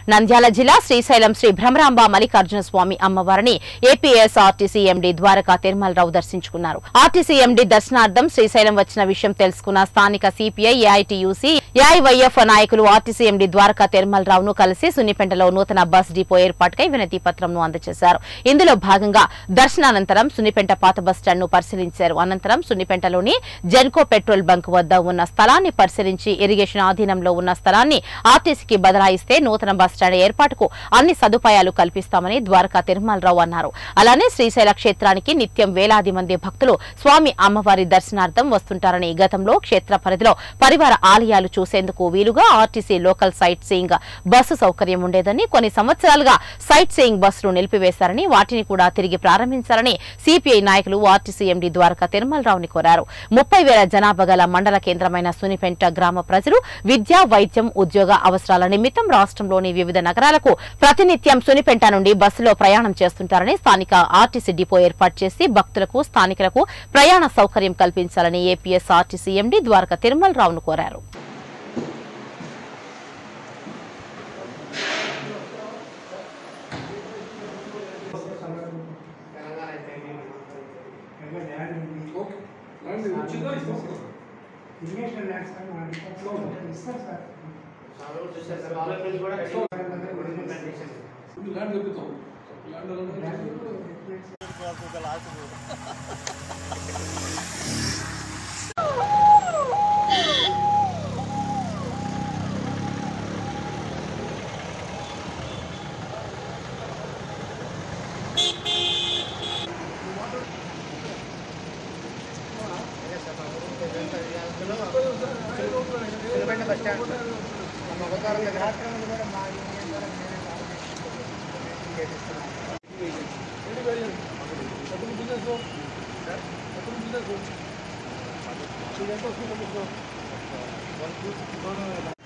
నంద్యాల జిల్లా శ్రీశైలం శ్రీ భ్రమరాంబ మల్లికార్జున స్వామి అమ్మవారిని APS RTC MD Dwaraka Tirumalarao దర్శించుకున్నారు ఆర్టీసీ ఎండీ దర్శనార్థం శ్రీశైలం వచ్చిన విషయం తెలుసుకున్న స్థానిక సిపిఐ ఏఐటీయూసీ ఏఐవైఎఫ్ నాయకులు ఆర్టీసీ ఎండీ ద్వారకా తిరుమలరావును కలిసి సున్నిపెంటలో నూతన బస్ డిపో ఏర్పాటుకై వినతి పత్రంను అందజేశారు ఇందులో భాగంగా దర్శనానంతరం సున్నిపెంట పాత బస్ స్టాండ్ ను పరిశీలించారు అనంతరం సున్నిపెంటలోని జెన్కో పెట్రోల్ బంక్ వద్ద ఉన్న స్థలాన్ని పరిశీలించి ఇరిగేషన్ ఆధీనంలో ఉన్న స్థలాన్ని ఆర్టీసీకి బదలాయిస్తే నూతన బస్టాండ్ ఏర్పాటుకు అన్ని సదుపాయాలు కల్పిస్తామని ద్వారకా తిరుమలరావు అన్నారు అలానే శ్రీశైల క్షేత్రానికి నిత్యం వేలాది మంది భక్తులు స్వామి అమ్మవారి దర్శనార్థం వస్తుంటారని గతంలో క్షేత్ర పరిధిలో పరివార ఆలయాలు చూసేందుకు వీలుగా RTC local sightseeing bus సౌకర్యం ఉండేదని కొన్ని సంవత్సరాలుగా సైట్ సీయింగ్ బస్సులు నిలిపివేశారని వాటిని కూడా తిరిగి ప్రారంభించాలని సిపిఐ నాయకులు ఆర్టీసీ ఎండీ ద్వారకా తిరుమలరావుని కోరారు ముప్పై వేల జనాభా గల మండల కేంద్రమైన సునిపెంట గ్రామ ప్రజలు విద్య వైద్యం ఉద్యోగ అవసరాల నిమిత్తం రాష్ట్రంలోని వివిధ నగరాలకు ప్రతినిత్యం సునిపెంట నుండి బస్సులో ప్రయాణం చేస్తుంటారని స్థానిక ఆర్టీసీ డిపో ఏర్పాటు చేసి భక్తులకు స్థానికులకు ప్రయాణ సౌకర్యం కల్పించాలని ఏపీఎస్ ఆర్టీసీ ఎండీ ద్వారకా తిరుమలరావును కోరారు ఇరిగేషన్ ల్యాండ్స్ కానీ వాటి కోసం ఇస్తారు సార్ ల్యాండ్ తెప్పిస్తాం ల్యాండ్ ల్యాండ్ బిజినెస్